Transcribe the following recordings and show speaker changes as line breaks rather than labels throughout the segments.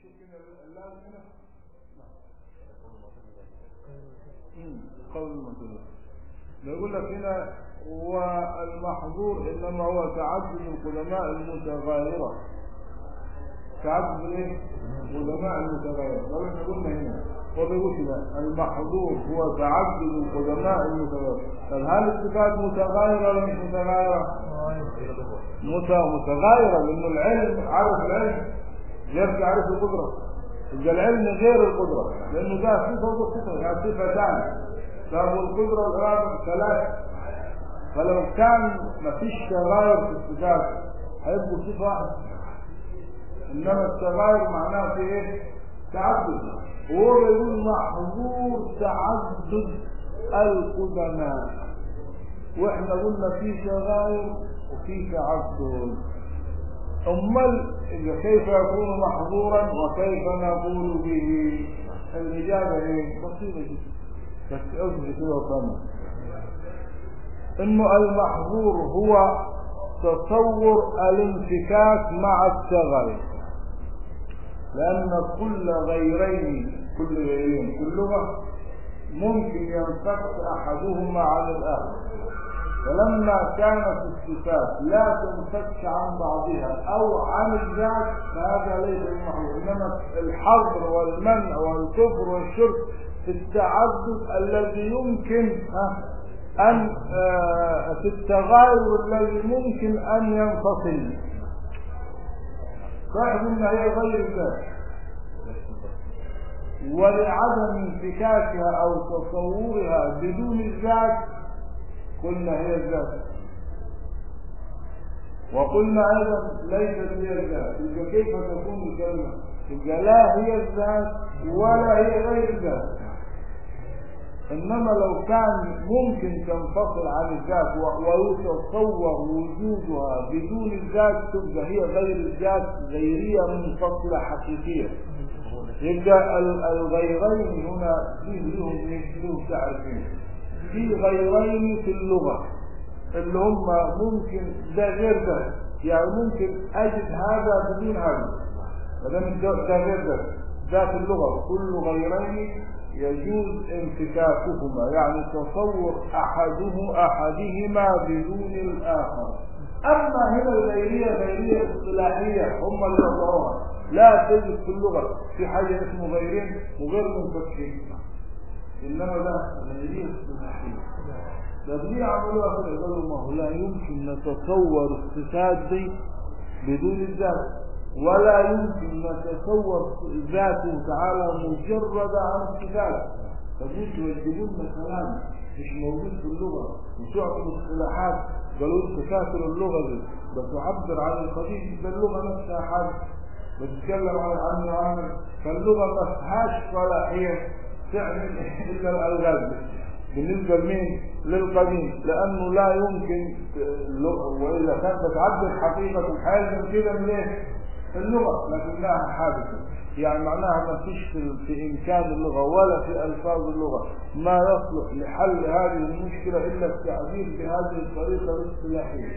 شوف كده اللام هنا مم. قول المعتزلة بيقول لك هنا والمحظور انما هو تعدد القدماء المتغايرة تعدد الايه؟ القدماء المتغايرة ده احنا قلنا هنا هو بيقول كده المحظور هو تعدد القدماء المتغايرة طب هل الصفات متغايرة ولا مش متغايرة؟ مت- متغايرة لأن العلم عرف العلم غير تعرف القدرة يبقى العلم غير القدرة لأنه ده صفة وده صفة يعني صفة ثانية فهو القدرة والإرادة ثلاثة فلو كان مفيش تغاير في الصفات هيبقوا صفة واحدة إنما التغاير معناه في إيه؟ تعدد وهو بيقول محظور تعدد القدماء واحنا قلنا في تغاير وفي تعدد امال إذا كيف يكون محظورا وكيف نقول به الاجابه ايه بسيطه جدا بس اصبر كده وفهمها انه المحظور هو تصور الانفكاك مع التغير لان كل غيرين كل غيرين كل لغه ممكن ينفك احدهما عن الاخر فلما كانت الصفات لا تنفك عن بعضها او عن الذات فهذا ليس المحظور انما الحظر والمنع والكفر والشرك في التعدد الذي يمكن ها ان آه، في التغاير الذي ممكن ان ينفصل صاحب ان هي غير الذات ولعدم انفكاكها او تصورها بدون الذات قلنا هي الذات وقلنا ايضا ليست هي الذات يبقى كيف تكون الكلمه يبقى لا هي الذات ولا هي غير الذات انما لو كان ممكن تنفصل عن الذات و- ويتصور وجودها بدون الذات تبقى هي غير الذات غيريه منفصله حقيقيه يبقى ال- الغيرين هنا فيه لهم لهم تعريفين في غيرين في اللغة اللي هم ممكن ده غير ده يعني ممكن أجد هذا بدون هذا فده ده ده غير ده ده في اللغة كل غيرين يجوز انفكاكهما يعني تصور أحده أحدهما بدون الآخر أما هنا الغيرية غيرية اصطلاحية هم اللي وضعوها لا تجد في اللغة في حاجة اسمه غيرين وغير منفكين إنما ده غيرية اصطلاحية ده ليه عملوها كده قالوا ما هو لا يمكن نتصور الصفات دي بدون الذات ولا يمكن نتصور ذاته تعالى مجرد عن الصفات فدول يوجدون لنا كلام مش موجود في اللغة وتعطوا اصطلاحات قالوا انت كافر اللغة دي بتعبر عن القديم ده اللغة نفسها حاجة بتتكلم عن عنه وعنه فاللغة ما فيهاش صلاحية تعمل إلا الألغاز بالنسبة لمين؟ للقديم لأنه لا يمكن اللغة وإلا كانت بتعبر حقيقة الحال من كده من إيه؟ اللغة لكنها حادثة يعني معناها ما فيش في, في إمكان اللغة ولا في ألفاظ اللغة ما يصلح لحل هذه المشكلة إلا التعبير بهذه الطريقة الاصطلاحية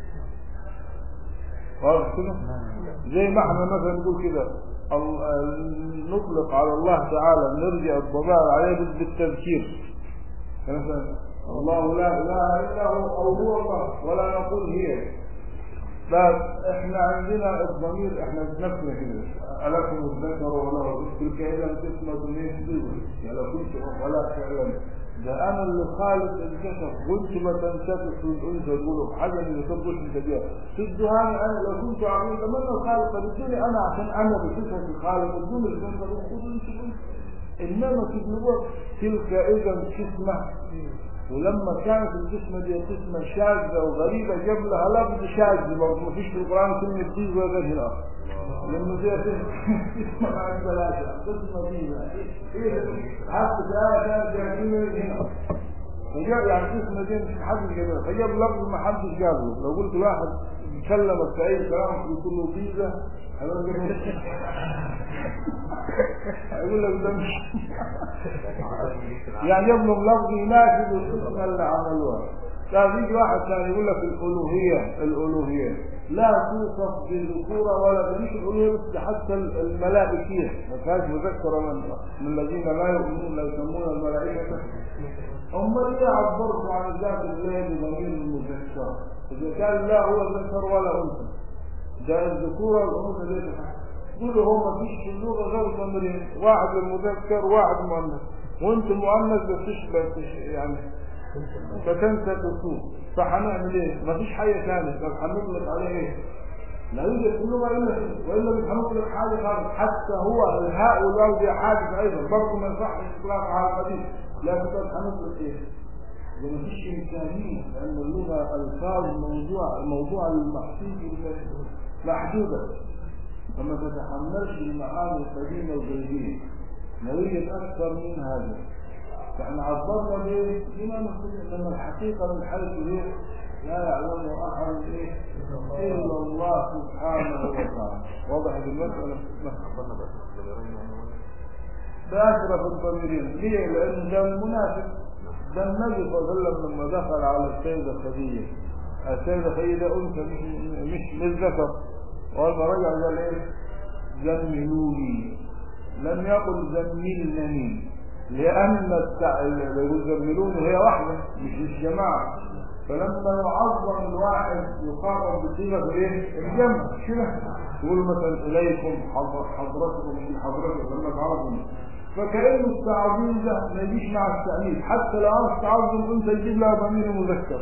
واضح كده؟ زي ما احنا مثلا نقول كده ال- نطلق على الله تعالى نرجع الضمائر عليه بالتذكير مثلا الله لا اله الا هو او هو الله ولا نقول هي بس احنا عندنا الضمير احنا بنفسنا كده الكم الذكر وله تلك اذا قسمه من يا لو كنت ولا فعلا ده انا اللي خالق الذكر وانت ما تنسكت الانثى تقولوا حاجه اللي تقول انت بيها تدوها انا لو كنت عظيم لما انا خالق بدوني انا عشان انا بصفه الخالق بدون الذكر خذوا انتم انما تطلبوا تلك اذا قسمه ولما كانت القسمة دي قسمة شاذة وغريبة جاب لها لفظ شاذ برضه ما فيش في القرآن كلمة دي ولا غير هنا لأنه دي قسمة مع الثلاثة قسمة دي إيه حتى ده كانت جايبين هنا فجاب يعني قسمة دي مش حد جابها فجاب لفظ ما حدش جابه لو قلت واحد يتكلم في أي كلام يقول له بيزا هيقول لك ده مش يعني يبلغ لفظ يناسب القسمة اللي عملوها طيب يجي واحد ثاني يقول لك الألوهية الألوهية لا توصف بذكورة ولا بنيك الألوهية بس حتى الملائكية ما كانت مذكرة من, من الذين لا يؤمنون لا يسمون الملائكة هم اللي عبروا عن ذات الله بضمير المذكر إذا كان لا هو ذكر ولا أنثى ده الذكورة والأنثى ليه قولوا هو ما فيش في اللغة غير ضميرين واحد المذكر واحد مؤنث وانت مؤنث بس تشبه يعني فتنسى الرسول فهنعمل ايه؟ مفيش حاجه ثانيه طب هنطلق عليه ايه؟ لا يوجد في اللغه الا كده والا مش هنطلق حاجه خالص حتى هو الهاء والواو دي حادث ايضا برضه ما يصحش اطلاق على الحديث لكن طب هنطلق ايه؟ ده مفيش امكانيه لان اللغه الفاظ موضوع موضوع المحسوس محدوده فما تتحملش المعاني القديمه الغيبيه نريد اكثر من هذا فاحنا عبرنا بايه؟ بما نقول انما الحقيقه من حيث ايه؟ لا يعلم احد ايه؟ الا الله سبحانه وتعالى واضح المساله؟ ده اشرف الضميرين ليه؟ لان ده المنافق ده النبي صلى الله عليه وسلم لما دخل على السيده خديجه السيده خديجه انثى مش مش مش ذكر ولما رجع قال ايه؟ زملوني لم يقل زملنني لأن يزملون هي واحدة مش الجماعة فلما يعظم الواحد يقارن بصيغة ايه؟ الجمع كده تقول مثلا إليكم حضرتكم من حضرتكم لما تعرفوا فكأن التعظيم ده ما يجيش مع التأنيث حتى لو عاوز تعظم أنت تجيب لها ضمير مذكر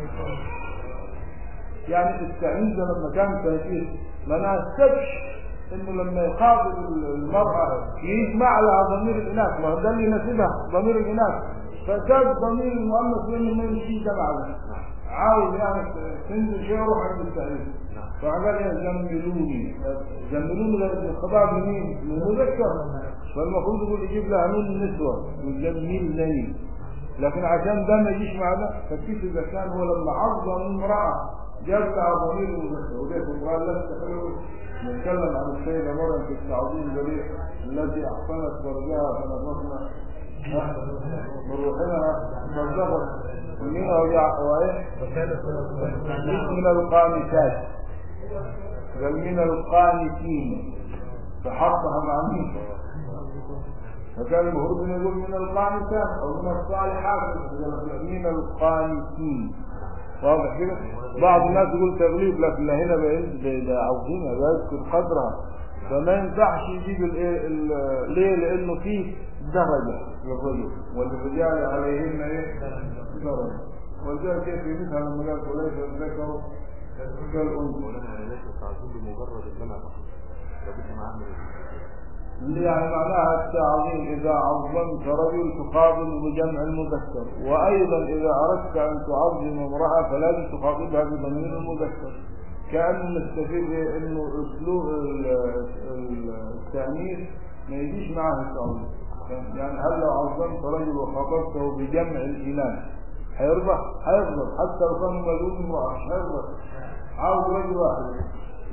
يعني التأنيث ده لما كان تأنيث ما ناسبش انه لما يخاطب المرأة يسمع لها ضمير الاناث ما هو ده اللي يناسبها ضمير الاناث فجاب ضمير المؤنث لانه ما يمشي جمع ده عاوز يعني تنزل شيء روح عند التأليف فقال يا زملوني زملوني ده الخطاب لمين؟ للمذكر فالمفروض يقول يجيب لها نون النسوة يزملني لكن عشان ده ما يجيش مع ده فكيف اذا كان هو لما عظم امرأة جاب لها ضمير المذكر وده في القرآن لست نتكلم عن السيدة مريم في التعظيم الجليل التي أحسنت فرجها فنفسنا من روحنا صدقت منها وإيه؟ من القانتات بل من القانتين فحطها مع مين؟ فكان المفروض انه يقول من القانتات او من الصالحات من القانتين واضح كده بعض الناس يقول تغليب لكن هنا ده عاوزينها يذكر قدرها فما ينفعش يجيب الايه ليه لانه فيه درجه للرجل وللرجال عليهن ايه درجه ولذلك كيف مثل لما قال وليس الذكر كالانثى
بمجرد الجمع فقط لابد معاه
يعني معناها التعظيم إذا عظمت رجل تخاطب بجمع المذكر وأيضا إذا أردت أن تعظم امرأة فلازم تخاطبها بضمير المذكر كأن نستفيد إنه أسلوب التأنيث ما يجيش معاه التعظيم يعني هل لو عظمت رجل وخاطبته بجمع الإناث هيرضى هيرضى حتى لو كان مليون امرأة مش هيرضى عاوز رجل واحد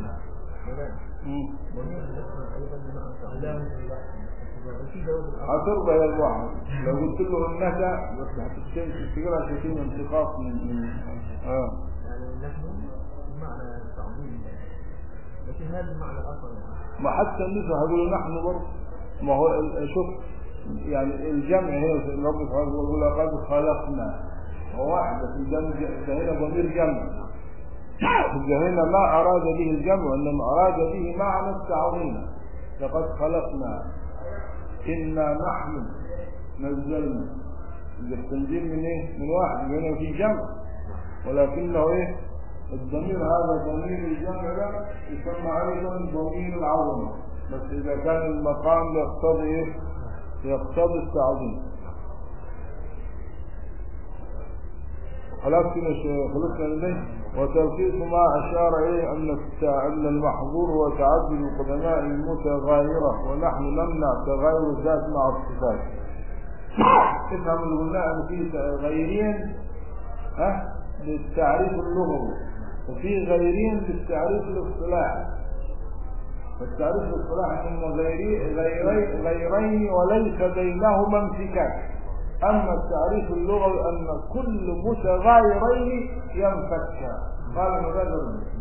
هترضى يا الواحد لو قلت له انك بس هتشتغل عشان انتقاص من من اه
يعني نحن بمعنى تعظيم لكن هذا المعنى الاخر
ما حتى النساء هيقولوا نحن برضه ما هو شوف يعني الجمع هي رب سبحانه يقول لقد خلقنا هو واحدة في الجمع هنا ضمير جمع هنا ما أراد به الجمع وإنما أراد به معنى التعظيم لقد خلقنا إنا نحن نزلنا التنزيل من إيه؟ من واحد هنا في جمع ولكنه إيه؟ الضمير هذا ضمير الجمع ده يسمى أيضا ضمير العظمة بس إذا كان المقام يقتضي إيه؟ يقتضي التعظيم خلاص كده خلصنا إليه وتلخيص ما أشار إليه أن أن المحظور هو تعدد القدماء المتغايرة ونحن نمنع تغاير الذات مع الصفات افهم اللي قلنا أن في غيرين ها للتعريف اللغوي وفي غيرين للتعريف الاصطلاحي فالتعريف الاصطلاحي انه غيري غيرين غيرين وليس بينهما انفكاك أما التعريف اللغوي أن كل متغايرين ينفكا قال مبادر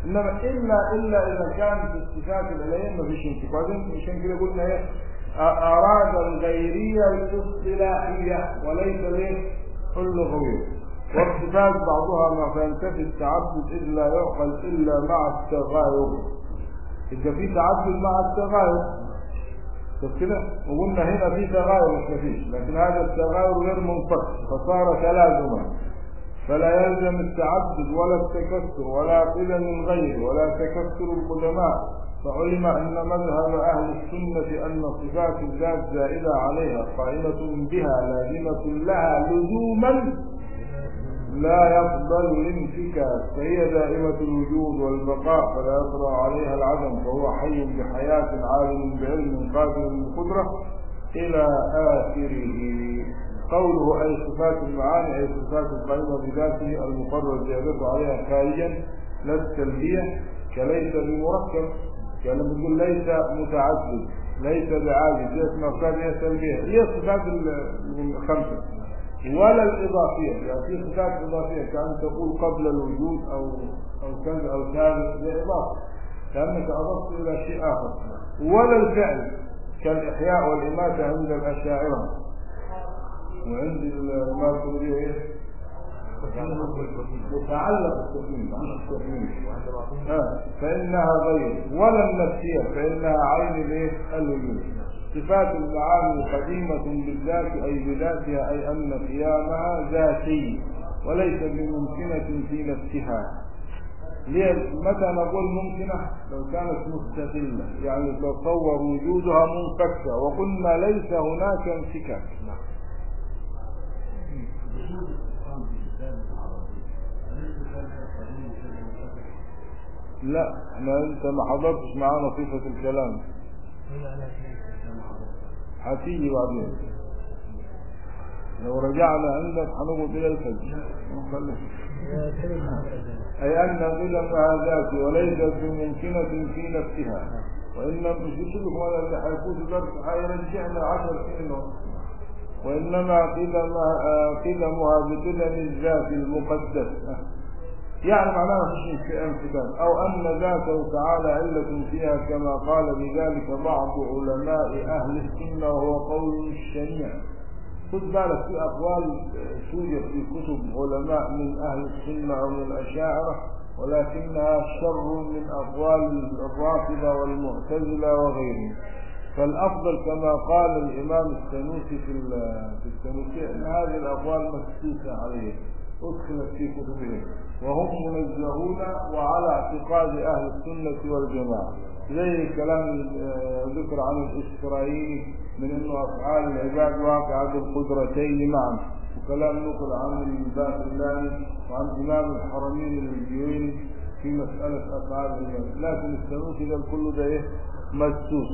انما الا الا اذا كان في الصفات الالهيه ما فيش انتفاع وبعدين عشان كده قلنا ايه أ- اراد الغيريه الاصطلاحيه وليس ليه اللغويه والصفات بعضها ما فينتفي التعبد اذ لا يعقل الا مع التغاير يبقى في تعبد مع التغاير شوف كده وقلنا هنا في تغاير مش مفيش لكن هذا التغاير غير منفك فصار تلازما فلا يلزم التعدد ولا التكسر ولا قيل من غيره ولا تكسر القدماء فعلم ان مذهب اهل السنه ان صفات الذات زائده عليها قائمه بها لازمه لها لزوما لا يقبل الانفكاك فهي دائمة الوجود والبقاء فلا يطرأ عليها العدم فهو حي بحياة عالم بعلم قادر بقدرة إلى آخره قوله أي صفات المعاني أي صفات القائمة بذاته المقرر زيادته عليها خارجا لا السلبية كليس بمركب كان بيقول ليس متعدد ليس بعاجز هي اسمها صفات هي سلبية هي الصفات الخمسة ولا الإضافية يعني في صفات إضافية كأن تقول قبل الوجود أو أو كذا أو كذا هي إضافة كأنك أضفت إلى شيء آخر ولا الفعل كالإحياء والإماتة عند الأشاعرة وعند الماتريدية إيه؟ متعلق التكوين مش التكوين آه. فإنها غير ولا النفسية فإنها عين الإيه؟ الوجود صفات المعاني قديمة بالذات أي بذاتها أي أن قيامها ذاتي وليس بممكنة في نفسها ليه متى نقول ممكنة لو كانت مستقلة يعني تصور وجودها منفكة وقلنا ليس هناك انفكاك لا احنا انت ما حضرتش معانا صفة الكلام هتيجي بعدين لو رجعنا عندك هنقعد الى الفجر نخلص. اي ان قدمها ذاتي وليست بممكنة في نفسها وانما مش بتقول هو اللي هيفوت درس هيرجعنا عشر سنين وانما قدمها قدمها بقدم الذات المقدس يعني معناها مفيش انفكاك او ان ذاته تعالى علة فيها كما قال بذلك بعض علماء اهل السنة وهو قول الشنيع خد بالك في اقوال توجد في كتب علماء من اهل السنة او من الاشاعرة ولكنها شر من اقوال الرافضة والمعتزلة وغيرهم فالافضل كما قال الامام السنوسي في في السنوسي ان هذه الاقوال مسكوتة عليه أدخلت في كتبهم وهم منزهون وعلى اعتقاد أهل السنة والجماعة زي كلام ذكر عن الإسرائيلي من أنه أفعال العباد واقعة بالقدرتين معا وكلام نقل عن الباقلاني وعن إمام الحرمين الجويني في مسألة أفعال العباد لكن السنوسي ده كله ده إيه مسوس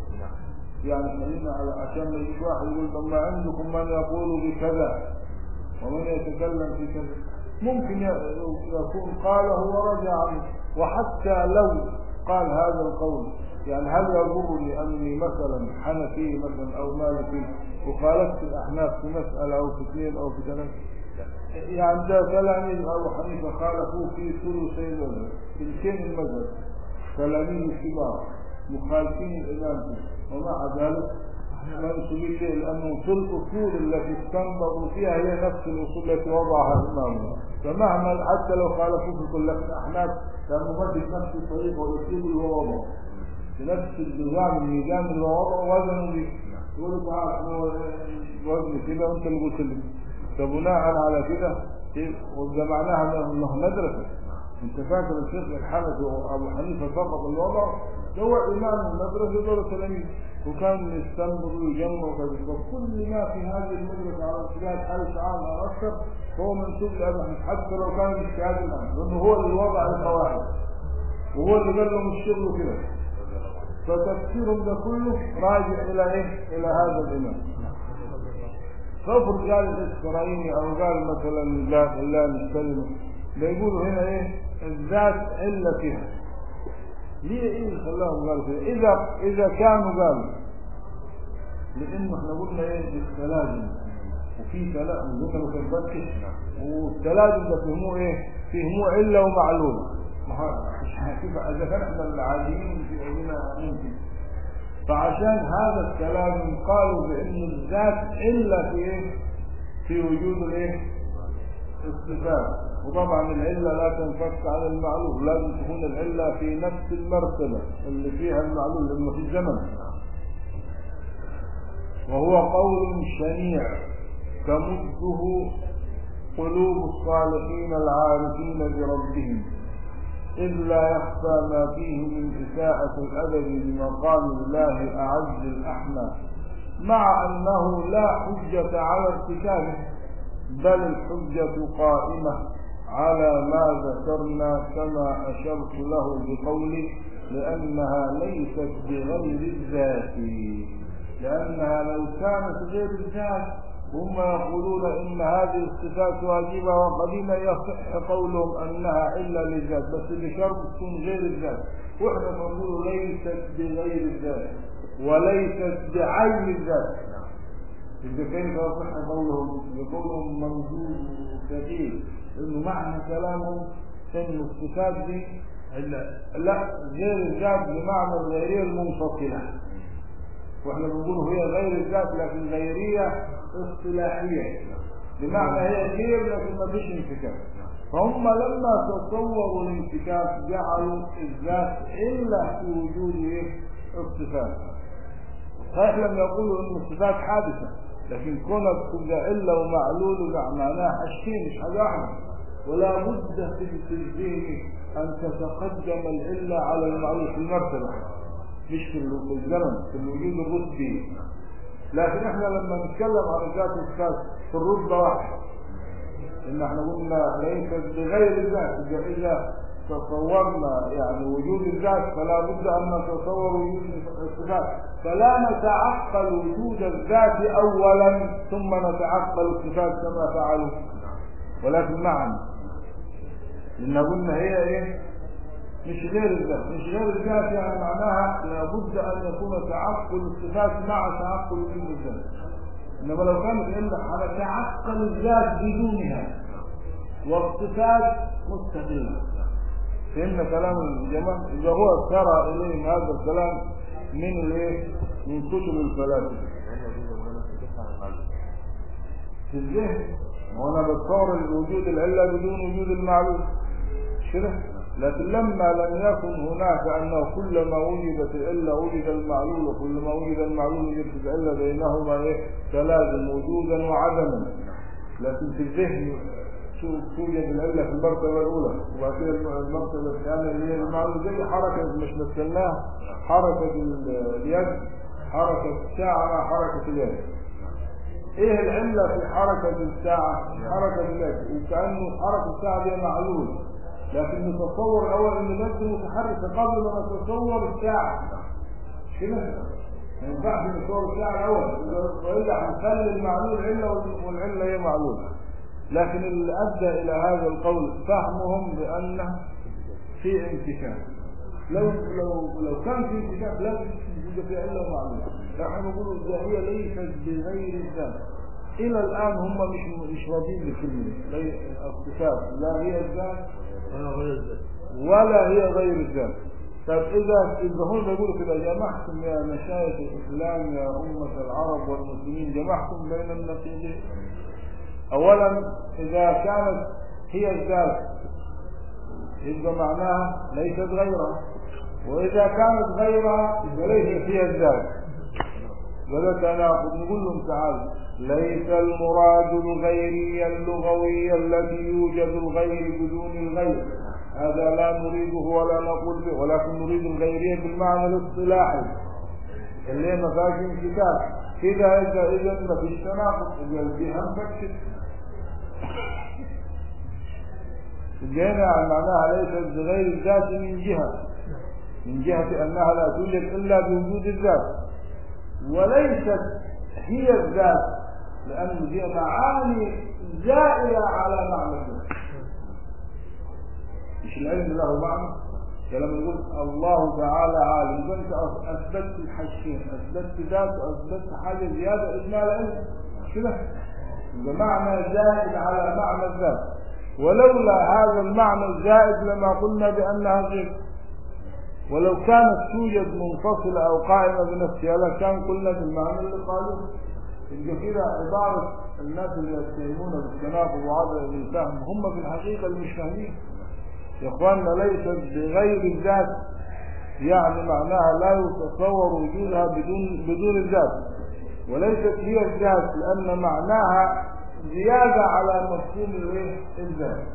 يعني خلينا على عشان ما يجيش واحد يقول طب ما عندكم من يقول بكذا ومن يتكلم في كذا ممكن يكون قاله ورجع عنه وحتى لو قال هذا القول يعني هل يضرني اني مثلا حنفي مثلا او مالكي وخالفت الاحناف في مساله او في اثنين او في ثلاثه يعني ده كلامي ابو حنيفه خالفوه في ثلثي المذهب ثلثين المذهب كلامي الكبار مخالفين الامام ومع ذلك منسوبين له لانه في الاصول التي استنبطوا فيها هي نفس الاصول التي وضعها الامام فمهما حتى لو خالفوه في كل الاحناف كانوا مدرك نفس الطريق والاسلوب اللي هو وضعه بنفس النظام الميزان اللي هو وضعه وزنوا به يقولوا تعال وزن كده وانت اللي قلت لي فبناء على كده وده معناها انه مدرسه انت فاكر الشيخ الحنفي وابو حنيفه فقط الوضع هو امام المدرسه دول تلاميذ وكان يستنبط ويجمع وكذا فكل ما في هذه المدرسه على اجتهاد حال تعالى او اكثر هو منسوب لابي حنيفه حتى لو كان اجتهاد الامام لانه هو اللي وضع القواعد وهو اللي قال لهم الشغل كده فتفسيرهم ده كله راجع الى ايه؟ الى هذا الامام فافرض قال الاسرائيلي او قال مثلا لا لا نستلم بيقولوا هنا ايه الذات علة فيها ليه ايه خلاهم قالوا كده اذا اذا كانوا قالوا لانه احنا قلنا ايه التلازم وفي تلازم ذكروا في البكش والتلازم ده فهموه ايه فهموه علة ومعلومة ما هو مش هتبقى اذا كان احنا العاديين في علمنا ممكن فعشان هذا الكلام قالوا بان الذات الا في ايه؟ في وجود الايه؟ الصفات وطبعا العله لا تنفك عن المعلوم لازم تكون العله في نفس المرتبه اللي فيها المعلوم لانه في الزمن وهو قول شنيع تمده قلوب الصالحين العارفين بربهم إذ لا يخفى ما فيه من إساءة الأدب لمقام الله أعز الأحمى مع أنه لا حجة على ارتكابه بل الحجة قائمة على ما ذكرنا كما أشرت له بقولي لأنها ليست بغير الذات لأنها لو كانت غير الذات هم يقولون إن هذه الصفات واجبة وقديما يصح قولهم أنها إلا للذات بس بشرط تكون غير الذات وإحنا نقول ليست بغير الذات وليست بعين الذات إذا كيف يصح قولهم بقولهم موجود كثير إنه معنى كلامهم إن الصفات دي لا غير الذات بمعنى الغيرية المنفصلة واحنا بنقول هي غير الذات لكن غيرية اصطلاحية بمعنى هي غير لكن ما فيش انفكاك فهم لما تصوروا الانفكاك جعلوا الذات الا في وجود ايه الصفات صحيح لم يقولوا ان الصفات حادثة لكن كونك تبقى الا ومعلول ومع معناها حاجتين مش حاجة واحدة ولا بد في الذهن ان تتقدم العلة على المعلول في المرتبة مش في الزمن في الوجود الرتبي لكن احنا لما نتكلم عن الذات والصفات في الرتبه واحده ان احنا قلنا ليست بغير الذات اذا تصورنا يعني وجود الذات فلا بد ان نتصور وجود الصفات فلا نتعقل وجود الذات اولا ثم نتعقل الصفات كما فعلوا ولكن معا لان قلنا هي ايه مش غير الذات مش غير الذات يعني معناها لابد ان يكون تعقل الصفات مع تعقل وجود الذات انما لو كانت الا هنتعقل الذات بدونها والصفات مستقيمه فإن كلام الجماعة إذا هو سرى إليهم هذا الكلام من الإيه؟ من كتب الفلاسفة. في الذهن وأنا بتصور وجود العلة بدون وجود المعلوم. مش كده؟ لكن لما لم يكن هناك أنه كلما وجدت العلة وجد المعلول وكلما وجد المعلول وجدت العلة بينهما إيه؟ تلازم وجودا وعدما. لكن في الذهن توجد العلة في المرتبة الأولى وبعد كده المرتبة الثانية اللي هي المعلومة زي حركة مش مثلناها حركة اليد حركة الساعة مع حركة اليد ايه العلة في حركة الساعة حركة اليد وكأنه حركة الساعة دي معلول لكن نتصور الأول إن اليد متحركة قبل ما نتصور الساعة كده ما ينفعش نتصور الساعة الأول وإلا هنخلي المعلول علة والعلة هي معلولة لكن اللي أدى إلى هذا القول فهمهم بأنه في انتكاك لو لو لو كان في انتكاك لا يوجد في علة معلومة نحن نقول هي ليست بغير الذات إلى الآن هم مش مش راضين بكلمة الصفات لا هي الذات
ولا غير الذات
ولا هي غير الذات طب إذا إذا هم بيقولوا كده جمعتم يا مشايخ الإسلام يا أمة العرب والمسلمين جمعتم بين النقيضين اولا اذا كانت هي الذات يبقى معناها ليست غيرها واذا كانت غيرها يبقى ليست هي الذات ولا تناقض نقول لهم تعالوا ليس المراد الغيري اللغوي التي يوجد الغير بدون الغير هذا لا نريده ولا نقول به ولكن نريد الغيرية بالمعنى الاصطلاحي اللي ما فيهاش انكتاب كده اذا اذا ما فيش تناقض يبقى الجهه فكت الجهه معناها ليست بغير الذات من جهه من جهه انها لا توجد الا بوجود الذات وليست هي الذات لان هي معاني زائله على معنى الذات مش العلم له معنى فلما يقول الله تعالى عالم يبقى انت اثبتت الحاجتين اثبتت ذات واثبتت حاجه زياده اسمها العلم مش كده؟ يبقى معنى زائد على معنى الذات ولولا هذا المعنى الزائد لما قلنا بأنها غير ولو كانت توجد منفصلة أو قائمة بنفسها لكان قلنا بالمعنى اللي قالوه يبقى كده عبارة الناس اللي يتهمون بالتناقض وعدم الفهم هم في الحقيقة اللي مش فاهمين يا اخواننا ليست بغير الذات يعني معناها لا يتصور وجودها بدون بدون الذات وليست هي الذات لأن معناها زيادة على مفهوم الايه الذات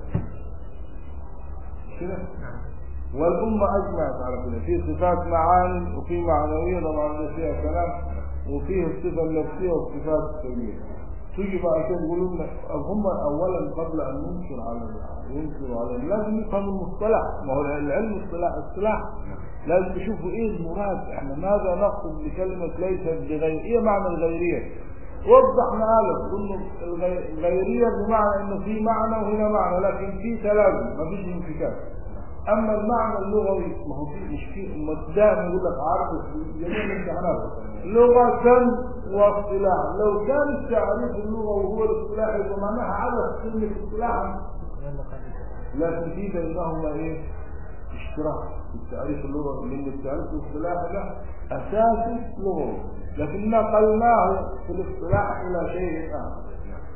كده والأمة أجمعت على كده في صفات معاني وفي معنوية طبعا ده فيها كلام وفيه الصفة النفسية والصفات السلبية تيجي بقى كده يقولوا لنا هم أولا قبل أن ننكر على ينكروا على لازم نفهم المصطلح ما هو العلم اصطلاح اصطلاح لازم نشوفوا ايه المراد احنا ماذا نقصد بكلمة ليست بغير ايه معنى الغيرية وضحنا قالت انه الغيرية بمعنى انه في معنى وهنا معنى لكن في تلازم ما فيش انفكاك اما المعنى اللغوي ما هو في مش في دائما يقول لك عارف جميع الامتحانات لغة واصطلاح لو كان التعريف اللغوي هو الاصطلاح يبقى معناها عدد كلمة اصطلاحا لكن في بينهما ايه اشتراك في التعريف اللغوي لان التعريف الاصطلاحي ده اساسي لغوي لكن نقلناه في الاصطلاح الى شيء اخر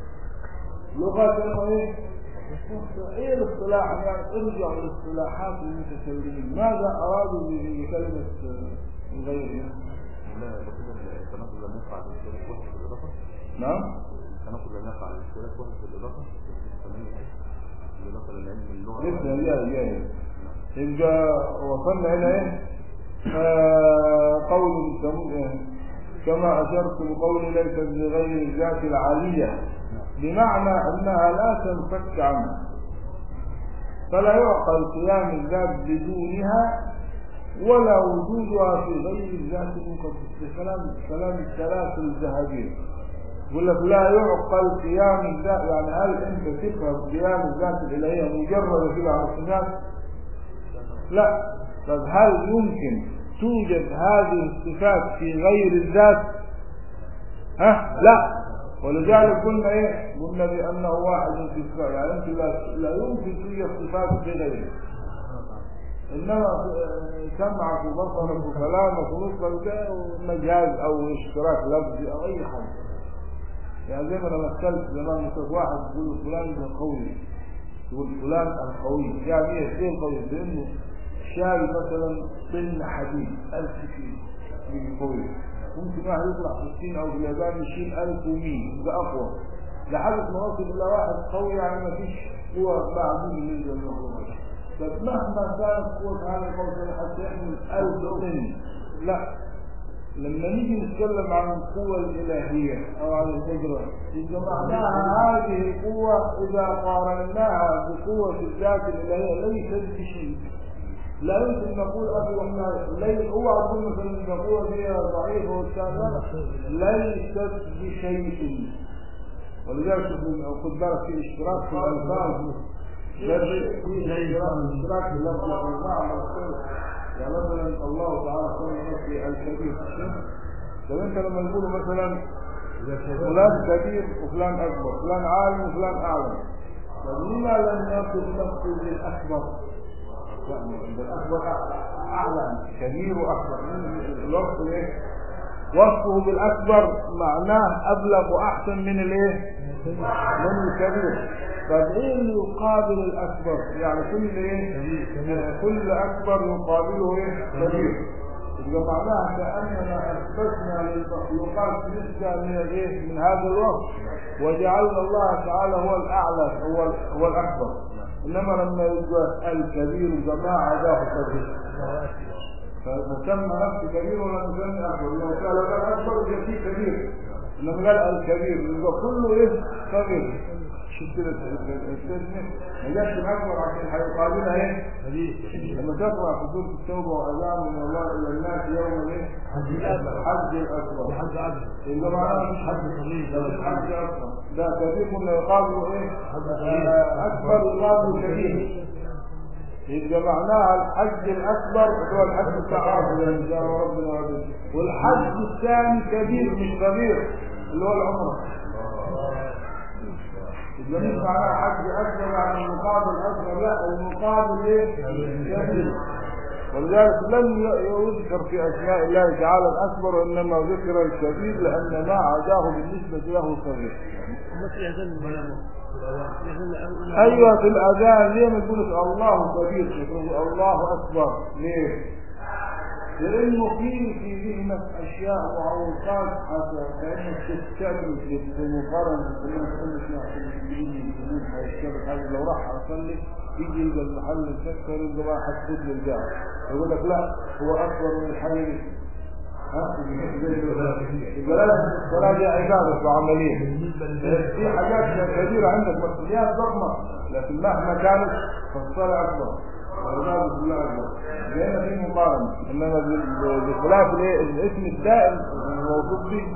لغة ايه ايه الاصطلاح يعني ارجع للاصطلاحات المتكلمين ماذا ارادوا بكلمة غير
لا بقول التناقض لم يقع على الاشتراك واحد في الاضافه
نعم
التناقض لم يقع على الاشتراك واحد في الاضافه الاضافه للعلم اللغه
لسه جاي جاي يبقى وصلنا هنا ايه آه قول سمو- كما اشرت بقول ليست بغير الذات العاليه بمعنى انها لا تنفك عنها فلا يعقل قيام الذات بدونها ولا وجودها في غير الذات المقدسة كلام كلام الثلاث الذهبية يقول لك لا يعقل قيام الذات يعني هل انت تفهم قيام الذات الالهيه مجرد كده على الصفات؟ لا طب هل يمكن توجد هذه الصفات في غير الذات؟ ها؟ لا ولذلك قلنا ايه؟ قلنا بانه واحد في الصفات يعني انت لا, لا يمكن توجد صفات في غيره انما سمعك وبصرك وكلامك ونطقك ده مجاز او اشتراك لفظي او اي حاجه يعني زي ما انا مثلت زمان مثل واحد يقول له فلان ده قوي يقول فلان القوي يعني ايه ايه القوي لانه شايل مثلا طن حديد 1000 كيلو يجي قوي ممكن واحد يطلع 60 او في اليابان يشيل 1100 يبقى اقوى لحد ما وصل الى واحد قوي يعني ما فيش قوه معدومه بالنسبه للمخلوقات طب مهما كانت قوه هذا القوه حتى يحمل 1000 طن لا لما نيجي نتكلم عن القوة الإلهية أو عن القدرة يبقى معناها هذه القوة إذا قارناها بقوة الذات الإلهية ليست بشيء لا يمكن نقول أبي وإحنا ليس هو أقول مثلا إن القوة دي ضعيفة والكلام ليست بشيء ولذلك شوفوا خد بالك في اشتراك في الألفاظ لا شيء في اشتراك في اللفظ والمعنى يعني مثلا الله تعالى قال نفسي الكبير طب انت لما نقول مثلا فلان كبير وفلان اكبر فلان عالم وفلان اعلم طب لما لم يصف نفسه بالاكبر بالاكبر اعلم كبير واكبر الوصف ايه وصفه بالاكبر معناه ابلغ واحسن من الايه من الكبير طب ايه اللي يقابل الاكبر يعني كل ايه كل اكبر يقابله ايه كبير يبقى معناها كاننا اثبتنا للمخلوقات نسبه من الايه من هذا الوصف وجعلنا الله تعالى هو الاعلى هو هو الاكبر انما لما يبقى الكبير جماعه ده كبير فسمى نفسه كبير ولا مسمى اكبر لو كان كان اكبر يبقى فيه كبير انما قال الكبير يبقى كله ايه كبير شوف كده التسمية ما جاش الأكبر عشان هيقابلها ايه؟ لما تقرأ في سورة التوبة وأذان من الله إلى الناس يوم ايه؟ حج الأكبر
حد عدل
إذا معناه مش
حد صغير
مش حج أكبر ده كبير كنا يقابل ايه؟ آه، أكبر يقابل كبير يبقى معناها الحج الأكبر هو الحج بتاع ربنا إن شاء الله ربنا وعده والحج الثاني كبير مش صغير اللي هو العمرة الجميل معناه حد اكبر عن المقابل اصغر لا المقابل ايه؟ كبير ولذلك لم ي- يذكر في اسماء الله تعالى الاكبر وانما ذكر الكبير لان ما عداه بالنسبه له صغير
مثل يزن يزن
ايوه في الاذان ليه ما تقول الله كبير تقول الله اكبر ليه؟ لانه في في ذهنك اشياء وعوقات حتى كانك تستعمل في مقارنه بين كل شيء عشان يجيني يقول هيشتغل حاجه لو راح اصلي يجي يلقى المحل مسكر يلقى ما حسيت للجار يقول لك لا هو اكبر من الحاجه دي ها يبقى لا الصلاه دي عباده وعمليه في حاجات كبيره عندك مسؤوليات ضخمه لكن مهما كانت فالصلاه اكبر والعباده كلها اكبر لان في مقارنه انما بال- بخلاف الايه الاسم الدائم الموصوف به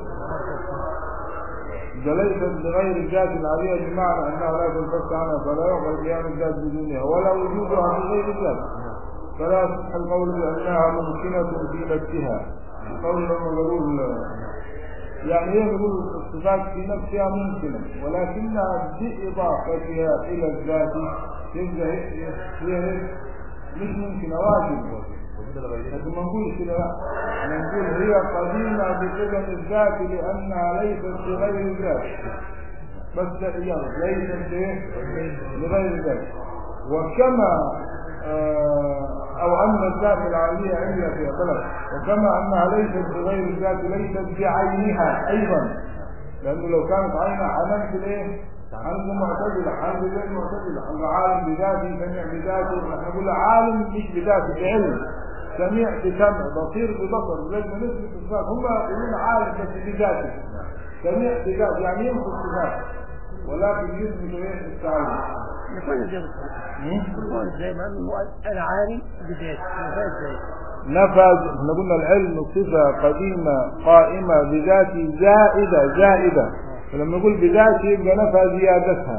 ده ليست بغير الذات العالية بمعنى أنها لا تنفك عنها فلا يعقل قيام الذات بدونها ولا وجودها في غير الذات فلا يصح القول بأنها ممكنة في نفسها القول لما يقول يعني هي يقول الصفات في نفسها ممكنة ولكنها بإضافتها إلى الذات تبقى هي هي مش ممكنة واجب لكن ما نقولش كده لا احنا نقول هي قديمة بقدم الذات لأنها ليست بغير الذات بس ده إجابة ليست إيه؟ لغير الذات وكما آه، أو أن الذات العالية علة في بلد وكما أنها ليست بغير الذات ليست بعينها أيضا لأنه لو كانت عينها حنمت الإيه؟ عند المعتزلة عند غير المعتزلة عند عالم بذاته سميع بذاته احنا نقول عالم مش بذاته بعلم سميع بسمع بصير ببصر لازم نثبت الصفات هم يقولون عالم بس بذاته سميع بذاته يعني ينفذ الصفات ولكن يثبت ايه التعلم
يكون ازاي يكون ازاي ما هو انا عالم بذات يكون ازاي
نفذ احنا قلنا العلم صفة قديمة قائمة بذاته زائدة زائدة فلما نقول بذاته يبقى نفى زيادتها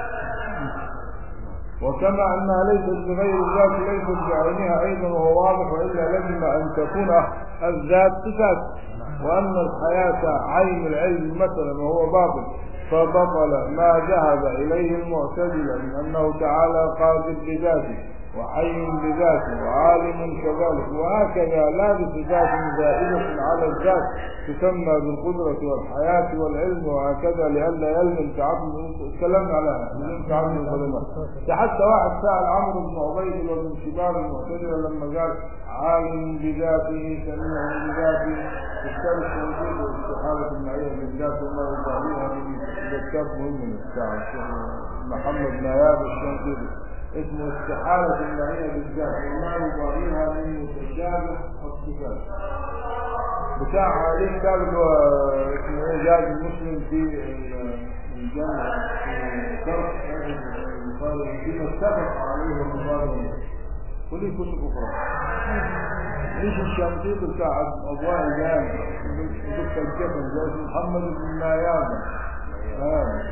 وكما أنها ليست بغير الذات ليست بعينها أيضا وهو واضح وإلا لزم أن تكون الذات صفات وأن الحياة عين العلم مثلا وهو باطل فبطل ما ذهب إليه المعتزلة من أنه تعالى قادر بذاته وحي بذاته وعالم كذلك وهكذا لا بصفات زائدة على الذات تسمى بالقدرة والحياة والعلم وهكذا لئلا يلزم تعظم تكلمنا عليها بدون تعظم الظلمات حتى واحد سأل عمرو بن عبيد ومن كبار المعتزلة لما قال عالم بذاته سميع بذاته الشمس موجود واستحالة المعية بالذات وما يضاهيها من كتاب مهم من الساعة الشيخ محمد نياب الشنقيطي اسمه استحالة المعية بالذات وما يضاهيها من متشابه الصفات بتاع عليه كتاب اللي هو اسمه ايه جاز المسلم في الجنة في شرح البخاري فيما اتفق عليه البخاري وليه كتب اخرى ليش الشنقيط بتاع اضواء الجامع دكتور الجبل زي محمد بن نيابه آه.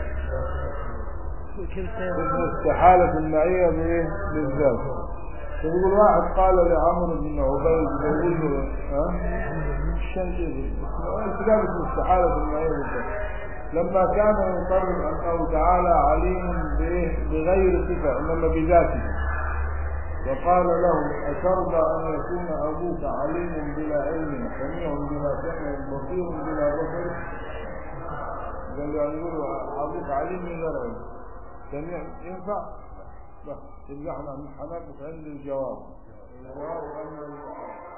اسمه استحالة المعية بايه؟ بالذات فيقول واحد قال لعمرو بن عبيد زوجه ها الشنقيطي الكتاب اسمه استحالة المعية بالذات لما كان يقرر انه تعالى عليم بايه؟ بغير صفة انما بذاته وقال له أترضى أن يكون أبوك عليم بلا علم سميع بلا سمع بصير بلا بصر قال له يعني يقول أبوك عليم من غير علم سميع ينفع؟ لا يبقى احنا هنقف عند الجواب الجواب أن